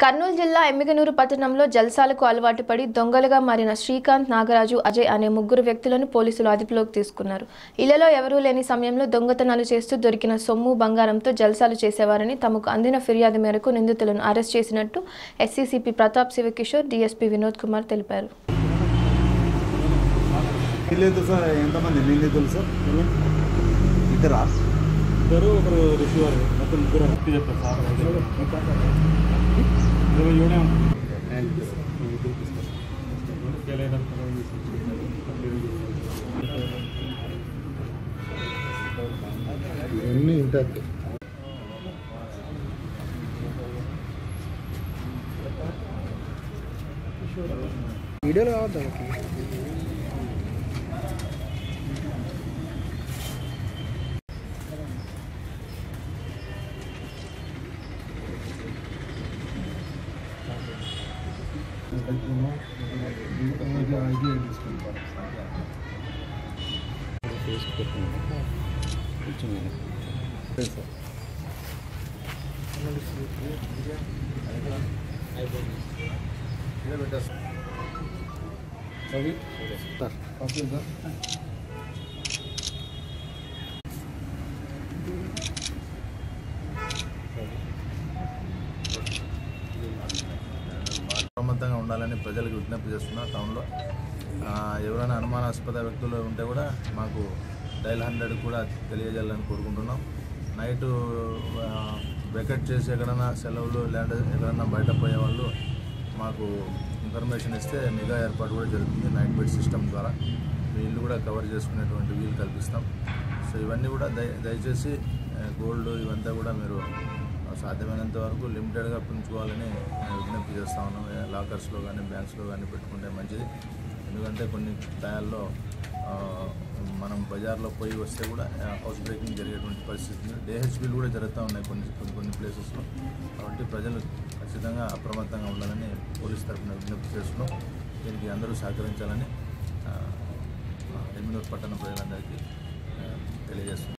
కర్నూలు జిల్లా ఎమ్మిగనూరు పట్టణంలో జల్సాలకు అలవాటు పడి దొంగలుగా మారిన శ్రీకాంత్ నాగరాజు అజయ్ అనే ముగ్గురు వ్యక్తులను పోలీసులు అదుపులోకి తీసుకున్నారు ఇళ్లలో ఎవరూ లేని సమయంలో దొంగతనాలు చేస్తూ దొరికిన సొమ్ము బంగారంతో జల్సాలు చేసేవారని తమకు అందిన ఫిర్యాదు మేరకు నిందితులను అరెస్ట్ చేసినట్టు ఎస్సీసీపీ ప్రతాప్ శివకిషోర్ డీఎస్పీ వినోద్ కుమార్ తెలిపారు నిందితులు సార్ ఎంతమంది నిందితులు సార్ ఇద్దరా ఇద్దరు ఒకరు రిసీవర్ మొత్తం ముగ్గురు హక్కు చెప్తారు సార్ ఇరవై ఏడే ఉంటుంది ఇవన్నీ ఇంటాక్ట్ వీడియోలో కావద్దా అప్రమత్తంగా ఉండాలని ప్రజలకు విజ్ఞప్తి చేస్తున్నా టౌన్లో ఆ, ఎవరైనా అనుమానాస్పద వ్యక్తులు ఉంటే కూడా మాకు డైల్ హండ్రెడ్ కూడా తెలియజేయాలని కోరుకుంటున్నాం నైట్ వెకెట్ చేసి ఎక్కడైనా సెలవులు లేదా ఎక్కడైనా బయట పోయే వాళ్ళు మాకు ఇన్ఫర్మేషన్ ఇస్తే నిఘా ఏర్పాటు కూడా జరుగుతుంది నైట్ బెడ్ సిస్టమ్ ద్వారా మీ ఇల్లు కూడా కవర్ చేసుకునేటువంటి వీలు కల్పిస్తాం సో ఇవన్నీ కూడా దయ దయచేసి గోల్డ్ ఇవంతా కూడా మీరు సాధ్యమైనంత వరకు లిమిటెడ్గా పెంచుకోవాలని నేను విజ్ఞప్తి చేస్తా ఉన్నాం ఏ లాకర్స్లో కానీ బ్యాంక్స్లో కానీ పెట్టుకుంటే మంచిది ఎందుకంటే కొన్ని టయాల్లో ఆ, మనం బజార్లో పోయి వస్తే కూడా ఆ, హౌస్ బ్రేకింగ్ జరిగేటువంటి పరిస్థితి ఉంది డేహెచ్బీలు కూడా జరుగుతూ ఉన్నాయి కొన్ని కొన్ని కొన్ని ప్లేసెస్లో కాబట్టి ప్రజలు ఖచ్చితంగా అప్రమత్తంగా ఉండాలని పోలీస్ తరఫున విజ్ఞప్తి చేస్తున్నాం దీనికి అందరూ సహకరించాలని ఎమ్మినూరు పట్టణ ప్రజలందరికీ ఆ, తెలియజేస్తున్నాం